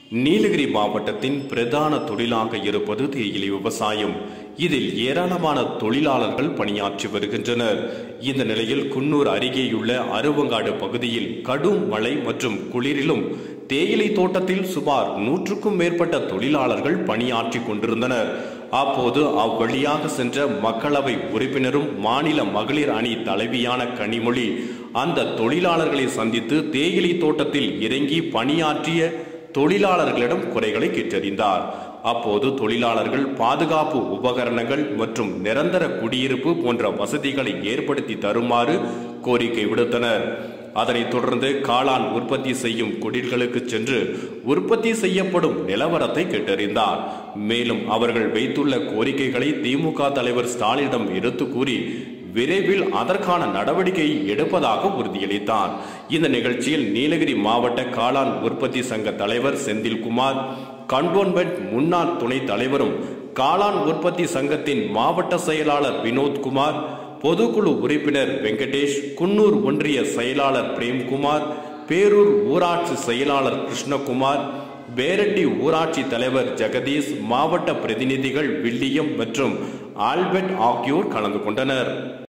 நீலகிரி மாவட்டத்தின் பிரதான தொழிலாக இருப்பது தேயிலை விவசாயம் இதில் ஏராளமான தொழிலாளர்கள் பணியாற்றி வருகின்றனர் இந்த நிலையில் குன்னூர் அருகேயுள்ள அருவங்காடு பகுதியில் கடும் மழை மற்றும் குளிரிலும் தேயிலை தோட்டத்தில் சுமார் நூற்றுக்கும் மேற்பட்ட தொழிலாளர்கள் பணியாற்றி கொண்டிருந்தனர் அப்போது அவ்வழியாக சென்ற மக்களவை உறுப்பினரும் மாநில மகளிர் அணி தலைவியான கனிமொழி அந்த தொழிலாளர்களை சந்தித்து தேயிலை தோட்டத்தில் இறங்கி பணியாற்றிய தொழிலாளர்களிடம் குறைகளை கேட்டறிந்தார் அப்போது தொழிலாளர்கள் பாதுகாப்பு உபகரணங்கள் மற்றும் நிரந்தர குடியிருப்பு போன்ற வசதிகளை ஏற்படுத்தி தருமாறு கோரிக்கை விடுத்தனர் அதனைத் தொடர்ந்து காளான் உற்பத்தி செய்யும் குடில்களுக்கு சென்று உற்பத்தி செய்யப்படும் நிலவரத்தை கேட்டறிந்தார் மேலும் அவர்கள் வைத்துள்ள கோரிக்கைகளை திமுக தலைவர் ஸ்டாலினிடம் எடுத்து கூறி விரைவில் அதற்கான நடவடிக்கை எடுப்பதாக உறுதியளித்தார் இந்த நிகழ்ச்சியில் நீலகிரி மாவட்ட காளான் உற்பத்தி சங்க தலைவர் செந்தில்குமார் கண்டோன்மெண்ட் முன்னாள் துணைத் தலைவரும் காளான் உற்பத்தி சங்கத்தின் மாவட்ட செயலாளர் வினோத்குமார் பொதுக்குழு உறுப்பினர் வெங்கடேஷ் குன்னூர் ஒன்றிய செயலாளர் பிரேம்குமார் பேரூர் ஊராட்சி செயலாளர் கிருஷ்ணகுமார் பேரட்டி ஊராட்சி தலைவர் ஜெகதீஷ் மாவட்ட பிரதிநிதிகள் வில்லியம் மற்றும் ஆல்பர்ட் ஆகியோர் கலந்து கொண்டனர்